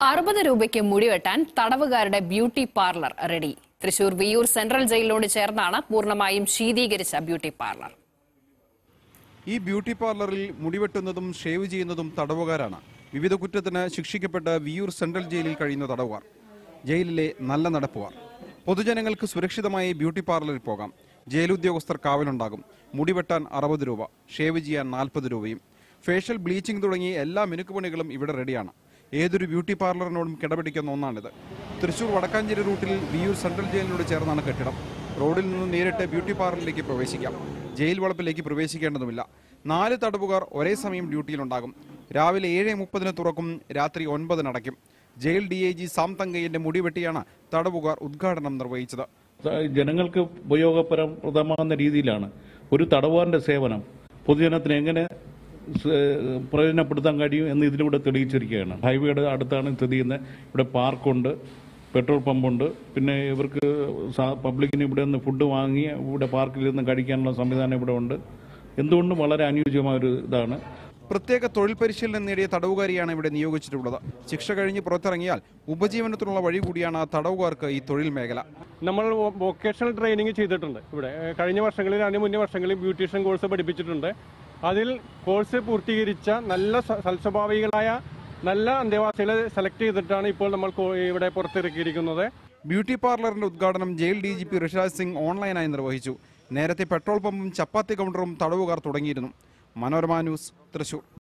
അറുപത് രൂപയ്ക്ക് മുടിവെട്ടാൻ തടവുകാരുടെ beauty parlour ready Thrissur Viyyur central ജയിലിനോട് ചേർന്നാണ് പൂർണ്ണമായും ശീതീകരിച്ച ബ്യൂട്ടി പാർലർ ഈ ബ്യൂട്ടി പാർലറിൽ മുടിവെട്ടുന്നതും ഷേവ് ചെയ്യുന്നതും തടവുകാരാണ് വിവിധ കുറ്റത്തിന് ശിക്ഷിക്കപ്പെട്ട് വിയൂർ സെൻട്രൽ ജയിലിൽ കഴിയുന്ന തടവുകാർ ജയിലിലെ നല്ല നടപ്പുകാർ പൊതുജനങ്ങൾക്ക് സുരക്ഷിതമായി ബ്യൂട്ടി പാർലറിൽ പോകാം ജയിലുദ്യോഗസ്ഥർ കാവലുണ്ടാകും മുടിവെട്ടാൻ അറുപത് രൂപ ഷേവ് ചെയ്യാൻ നാൽപ്പത് രൂപയും ഫേഷ്യൽ ബ്ലീച്ചിംഗ് തുടങ്ങി എല്ലാ മിനുക്കുപണികളും ഇവിടെ റെഡിയാണ് ഏതൊരു ബ്യൂട്ടി പാർലറിനോടും കിടപിടിക്കുന്ന ഒന്നാണിത് തൃശൂർ വടക്കാഞ്ചേരി റൂട്ടിൽ വിയൂർ സെൻട്രൽ ജയിലിനോട് ചേർന്നാണ് കെട്ടിടം റോഡിൽ നിന്ന് നേരിട്ട് ബ്യൂട്ടി പാർലറിലേക്ക് പ്രവേശിക്കാം ജയിൽ വളപ്പിലേക്ക് പ്രവേശിക്കേണ്ടതുമില്ല നാല് തടവുകാർ ഒരേ സമയം ഡ്യൂട്ടിയിലുണ്ടാകും രാവിലെ ഏഴ് മുപ്പതിന് തുറക്കും രാത്രി ഒൻപതിന് അടയ്ക്കും jail D I G Sam തങ്കയ്യന്റെ മുടി വെട്ടിയാണ് തടവുകാർ ഉദ്ഘാടനം നിർവഹിച്ചത് ജനങ്ങൾക്ക് ഉപയോഗപ്രദമാകുന്ന രീതിയിലാണ് ഒരു തടവുകാരന്റെ സേവനം പൊതുജനത്തിന് എങ്ങനെ സ- പ്രയോജനപ്പെടുത്താൻ കഴിയും എന്ന് ഇതിലൂടെ തെളിയിച്ചിരിക്കുകയാണ് ഹൈവേയുടെ അടുത്താണ് സ്ഥിതി ചെയ്യുന്നത് ഇവിടെ പാർക്കുണ്ട് പെട്രോൾ പമ്പുണ്ട് പിന്നെ ഇവർക്ക് സാ- പബ്ലിക്കിന് ഇവിടെ നിന്ന് ഫുഡ് വാങ്ങി ഇവിടെ പാർക്കിൽ നിന്ന് കഴിക്കാനുള്ള സംവിധാനം ഇവിടെ ഉണ്ട് എന്തുകൊണ്ടും വളരെ അനുയോജ്യമായ ഒരു ഇതാണ് പ്രത്യേക തൊഴിൽ പരിശീലനം നേടിയ തടവുകാരിയാണ് ഇവിടെ നിയോഗിച്ചിട്ടുള്ളത് ശിക്ഷ കഴിഞ്ഞ് പുറത്തിറങ്ങിയാൽ ഉപജീവനത്തിനുള്ള വഴി കൂടിയാണ് തടവുകാർക്ക് ഈ തൊഴിൽ മേഖല നമ്മൾ വൊ- വൊക്കേഷണൽ ട്രെയിനിങ് ചെയ്തിട്ടുണ്ട് ഇവിടെ ഏഹ് കഴിഞ്ഞ വർഷങ്ങളിൽ അതിന് മുന്നേ വർഷങ്ങളിൽ ബ്യൂട്ടീഷ്യൻ കോഴ്സ് പഠിപ്പിച്ചിട്ടുണ്ട് അതിൽ കോഴ്സ് പൂർത്തീകരിച്ച നല്ല സ- സൽസ്വഭാവികളായ നല്ല അന്തേവാസികളെ സെലക്ട് ചെയ്തിട്ടാണ് ഇപ്പോൾ നമ്മൾ കോ- ഇവിടെ പുറത്തിറക്കിയിരിക്കുന്നത് ബ്യൂട്ടി പാർലറിന്റെ ഉദ്ഘാടനം jail D G P Rishiraj Singh ഓൺലൈനായി നിർവഹിച്ചു നേരത്തെ പെട്രോൾ പമ്പും ചപ്പാത്തി കൗണ്ടറും തടവുകാർ തുടങ്ങിയിരുന്നു മനോരമ ന്യൂസ് തൃശൂർ